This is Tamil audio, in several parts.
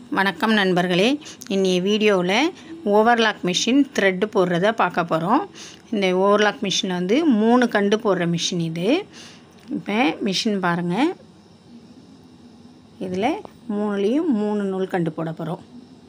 வணக்கம் நண்பர்களே இன்னைய வீடியோவில் ஓவர்லாக் மிஷின் த்ரெட்டு போடுறத பார்க்க போகிறோம் இந்த ஓவர்லாக் மிஷின் வந்து மூணு கண்டு போடுற மிஷின் இது இப்போ மிஷின் பாருங்கள் இதில் மூணுலேயும் மூணு நூல் கண்டு போட போகிறோம்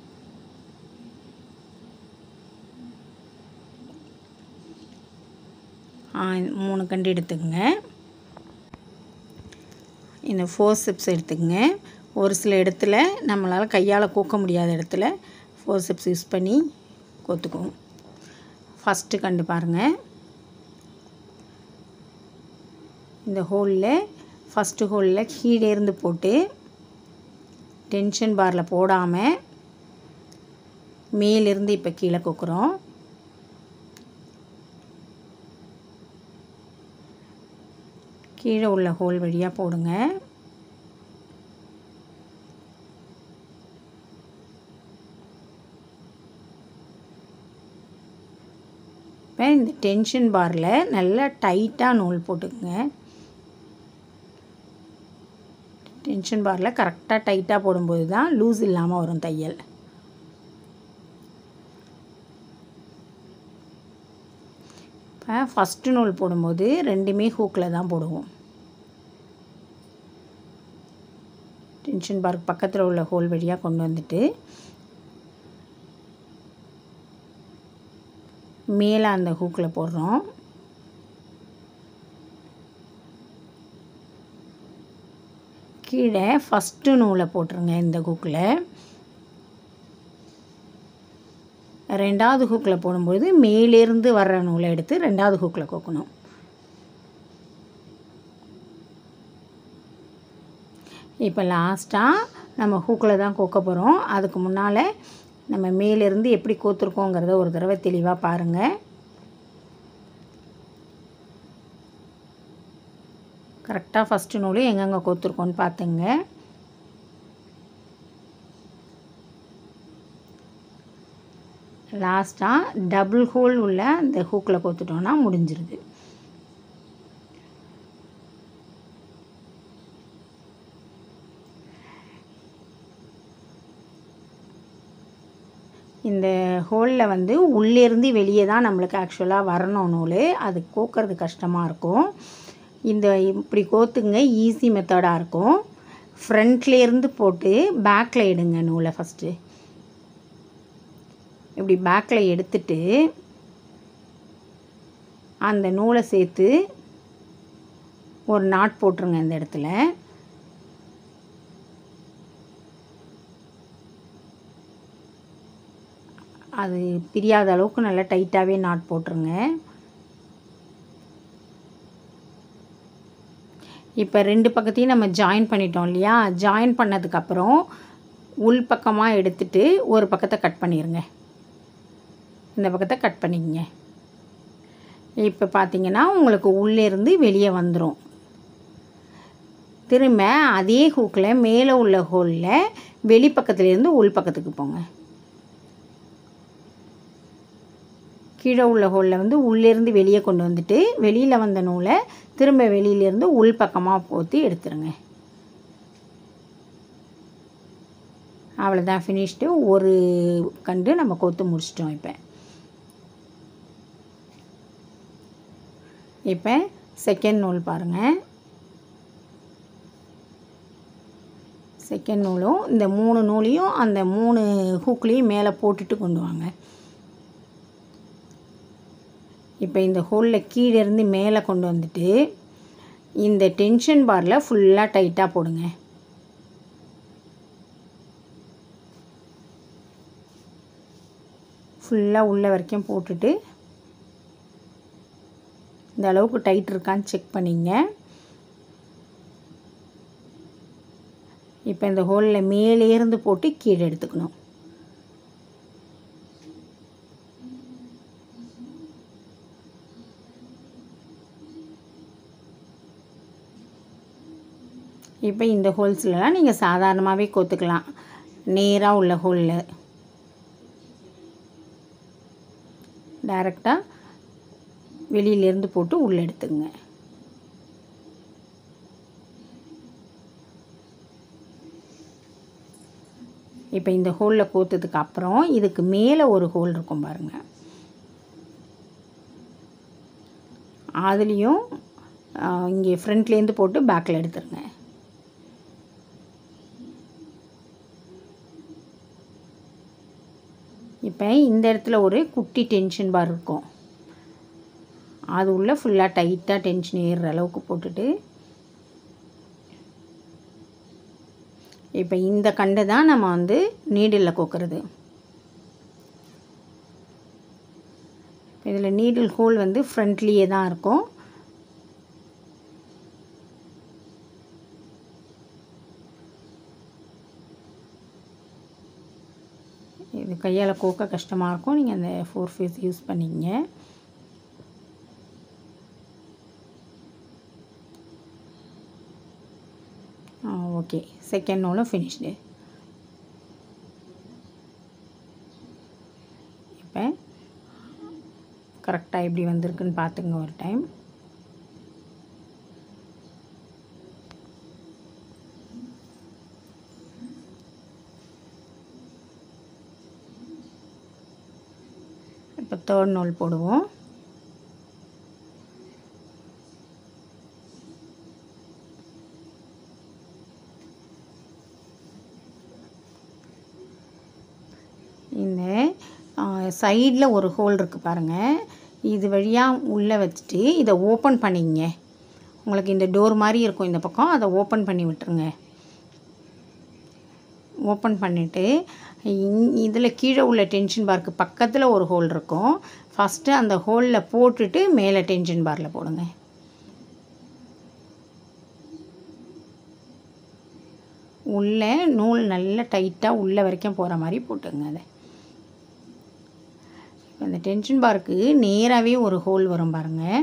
மூணு கண்டு எடுத்துக்கங்க இந்த ஃபோர் ஸ்டெப்ஸ் எடுத்துக்கங்க ஒரு சில இடத்துல நம்மளால் கையால் கோக்க முடியாத இடத்துல ஃபோர் ஸ்டெப்ஸ் யூஸ் பண்ணி கோத்துக்குவோம் ஃபஸ்ட்டு கண்டு பாருங்கள் இந்த ஹோலில் ஃபஸ்ட்டு ஹோலில் கீழே இருந்து போட்டு டென்ஷன் பாரில் போடாமல் மேலிருந்து இப்போ கீழே கொக்குறோம் கீழே உள்ள ஹோல் வழியாக போடுங்க இப்போ இந்த டென்ஷன் பாரில் நல்லா டைட்டாக நூல் போட்டுக்குங்க டென்ஷன் பாரில் கரெக்டாக டைட்டாக போடும்போது தான் லூஸ் இல்லாமல் வரும் தையல் இப்போ ஃபஸ்ட்டு நூல் போடும்போது ரெண்டுமே ஹூக்கில் தான் போடுவோம் டென்ஷன் பார்க் பக்கத்தில் உள்ள ஹோல் வழியாக கொண்டு வந்துட்டு மேலே அந்த ஹூக்கில் போடுறோம் கீழே ஃபஸ்ட்டு நூலை போட்டுருங்க இந்த ஹூக்கில் ரெண்டாவது ஹூக்கில் போடும்பொழுது மேலேருந்து வர்ற நூலை எடுத்து ரெண்டாவது ஹூக்கில் கோக்கணும் இப்போ லாஸ்ட்டாக நம்ம ஹூக்கில் தான் கோக்க போகிறோம் அதுக்கு முன்னால் நம்ம மேலேருந்து எப்படி கோத்துருக்கோங்கிறத ஒரு தடவை தெளிவாக பாருங்கள் கரெக்டாக ஃபஸ்ட்டு நூல் எங்கெங்கே கோத்துருக்கோன்னு பார்த்துங்க லாஸ்ட்டாக டபுள் ஹோல் உள்ள அந்த ஹூக்கில் கோத்துட்டோன்னா முடிஞ்சிருது இந்த ஹோலில் வந்து உள்ளேருந்து வெளியே தான் நம்மளுக்கு ஆக்சுவலாக வரணும் நூல் அது கோக்கிறது கஷ்டமாக இருக்கும் இந்த இப்படி கோத்துங்க ஈஸி மெத்தடாக இருக்கும் ஃப்ரண்ட்லேருந்து போட்டு பேக்கில் எடுங்க நூலை ஃபஸ்ட்டு இப்படி பேக்கில் எடுத்துட்டு அந்த நூலை சேர்த்து ஒரு நாட் போட்டுருங்க இந்த இடத்துல அது பிரியாத அளவுக்கு நல்லா டைட்டாகவே நாட் போட்டுருங்க இப்போ ரெண்டு பக்கத்தையும் நம்ம ஜாயின் பண்ணிட்டோம் இல்லையா ஜாயின் பண்ணதுக்கப்புறம் உள் பக்கமாக எடுத்துட்டு ஒரு பக்கத்தை கட் பண்ணிடுங்க இந்த பக்கத்தை கட் பண்ணிக்கங்க இப்போ பார்த்தீங்கன்னா உங்களுக்கு உள்ளேருந்து வெளியே வந்துடும் திரும்ப அதே ஹூக்கில் மேலே உள்ள ஹோலில் வெளிப்பக்கத்துலேருந்து உள் பக்கத்துக்கு போங்க கீழே உள்ள ஹோலில் வந்து உள்ளேருந்து வெளியே கொண்டு வந்துட்டு வெளியில் வந்த நூலை திரும்ப வெளியிலேருந்து உள் பக்கமாக போற்றி எடுத்துருங்க அவ்வளோதான் ஃபினிஷ்டு ஒரு கண்டு நம்ம கொத்து முடிச்சிட்டோம் இப்போ இப்போ செகண்ட் நூல் பாருங்கள் செகண்ட் நூலும் இந்த மூணு நூலையும் அந்த மூணு ஹூக்லேயும் மேலே போட்டுட்டு கொண்டு வாங்க இப்போ இந்த ஹோலில் கீழே இருந்து மேலே கொண்டு வந்துட்டு இந்த டென்ஷன் பாரில் ஃபுல்லாக டைட்டாக போடுங்க ஃபுல்லாக உள்ள வரைக்கும் போட்டுட்டு இந்த அளவுக்கு டைட் இருக்கான்னு செக் பண்ணிங்க இப்போ இந்த ஹோலில் மேலேருந்து போட்டு கீழே எடுத்துக்கணும் இப்போ இந்த ஹோல்ஸ்லலாம் நீங்கள் சாதாரணமாகவே கோத்துக்கலாம் நேராக உள்ள ஹோலில் டைரெக்டாக வெளியிலேருந்து போட்டு உள்ளே எடுத்துங்க இப்போ இந்த ஹோலில் கோத்ததுக்கு அப்புறம் இதுக்கு மேலே ஒரு ஹோல் இருக்கும் பாருங்கள் அதுலேயும் இங்கே ஃப்ரண்ட்லேருந்து போட்டு பேக்கில் எடுத்துருங்க இப்போ இந்த இடத்துல ஒரு குட்டி டென்ஷன் பார் இருக்கும் அது உள்ளே ஃபுல்லாக டைட்டாக டென்ஷன் ஏறுற அளவுக்கு போட்டுட்டு இப்போ இந்த கண்டு தான் நம்ம வந்து நீடிலில் கோக்கிறது இதில் நீடில் ஹோல் வந்து ஃப்ரண்ட்லேயே தான் இருக்கும் இது கையால் கோக்க கஷ்டமாக இருக்கும் நீங்கள் அந்த ஃபோர் ஃபேஸ் யூஸ் பண்ணிக்கங்க ஓகே செகண்ட் நூலும் ஃபினிஷ்டு இப்போ கரெக்டாக எப்படி வந்திருக்குன்னு பார்த்துங்க ஒரு டைம் இப்போ தேர்ட் நூல் போடுவோம் இந்த சைடில் ஒரு ஹோல் இருக்குது பாருங்கள் இது வழியாக உள்ளே வச்சுட்டு இதை ஓப்பன் பண்ணிங்க உங்களுக்கு இந்த டோர் மாதிரி இருக்கும் இந்த பக்கம் அதை ஓப்பன் பண்ணி விட்டுருங்க ஓப்பன் பண்ணிவிட்டு இதில் கீழே உள்ள டென்ஷன் பார்க்கு பக்கத்தில் ஒரு ஹோல் இருக்கும் ஃபஸ்ட்டு அந்த ஹோலில் போட்டுட்டு மேலே டென்ஷன் பாரில் போடுங்க உள்ளே நூல் நல்லா டைட்டாக உள்ளே வரைக்கும் போகிற மாதிரி போட்டுங்க அதை அந்த டென்ஷன் பாருக்கு நேராகவே ஒரு ஹோல் வரும் பாருங்கள்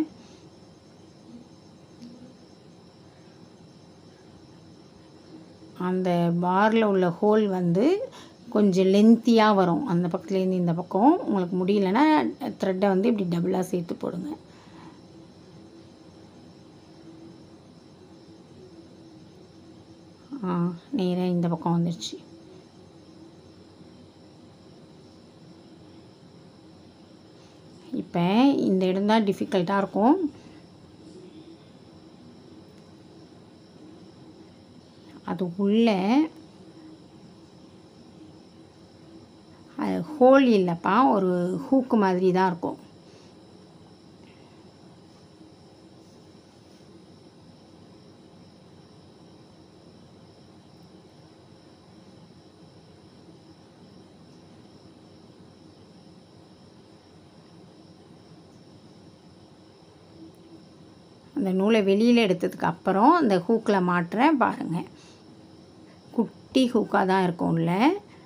அந்த பாரில் உள்ள ஹோல் வந்து கொஞ்சம் லென்த்தியாக வரும் அந்த பக்கத்துலேருந்து இந்த பக்கம் உங்களுக்கு முடியலன்னா த்ரெட்டை வந்து இப்படி டபுளாக சேர்த்து போடுங்க ஆ நேராக இந்த பக்கம் வந்துடுச்சு இப்போ இந்த இடம் தான் டிஃபிகல்ட்டாக இருக்கும் அது உள்ளே அது ஹோல் இல்லைப்பா ஒரு ஹூக்கு மாதிரி தான் இருக்கும் அந்த நூலை வெளியில் எடுத்ததுக்கு அப்புறம் அந்த ஹூக்கில் மாட்டுறேன் பாருங்கள் குட்டி ஹூக்காக தான் இருக்கும் உள்ள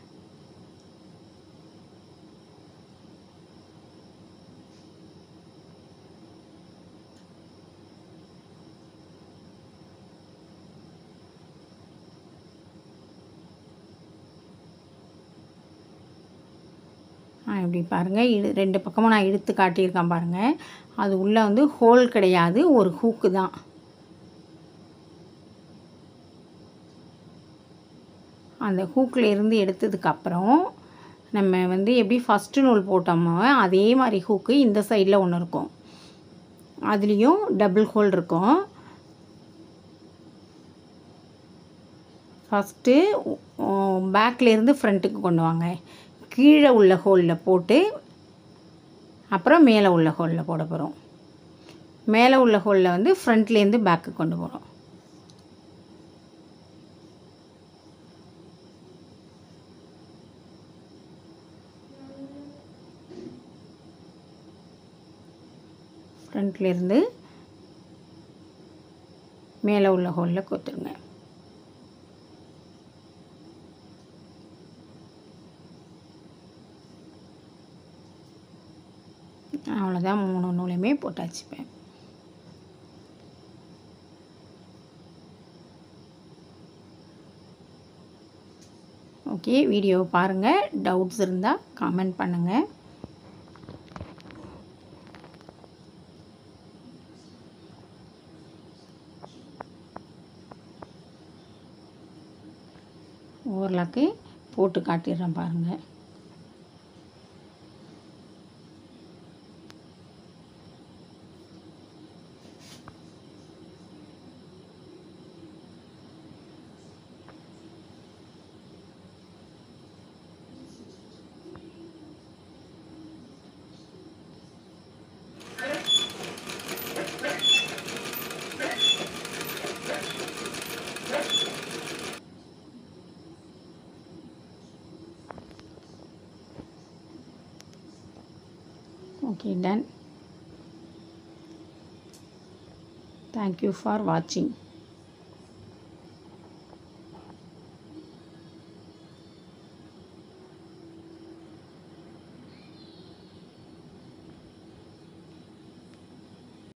இப்படி பாருங்கள் இழு ரெண்டு பக்கமும் நான் இழுத்து காட்டியிருக்கேன் பாருங்கள் அது உள்ளே வந்து ஹோல் கிடையாது ஒரு ஹூக்கு தான் அந்த ஹூக்கில் இருந்து எடுத்ததுக்கப்புறம் நம்ம வந்து எப்படி ஃபஸ்ட்டு நூல் போட்டோமோ அதே மாதிரி ஹூக்கு இந்த சைடில் ஒன்று இருக்கும் அதுலேயும் டபுள் ஹோல் இருக்கும் ஃபஸ்ட்டு பேக்லேருந்து ஃப்ரண்ட்டுக்கு கொண்டு வாங்க கீழே உள்ள ஹோலில் போட்டு அப்புறம் மேலே உள்ள ஹோலில் போட போகிறோம் மேலே உள்ள ஹோலில் வந்து ஃப்ரண்ட்லேருந்து பேக்கு கொண்டு போகிறோம் ஃப்ரண்ட்லேருந்து மேலே உள்ள ஹோலில் கொத்துருங்க அவ்வளோதான் மூணு நூலையுமே போட்டாச்சுப்பேன் ஓகே வீடியோ பாருங்கள் டவுட்ஸ் இருந்தால் கமெண்ட் பண்ணுங்கள் ஓரளவுக்கு போட்டு காட்டிடுறேன் பாருங்கள் okay done thank you for watching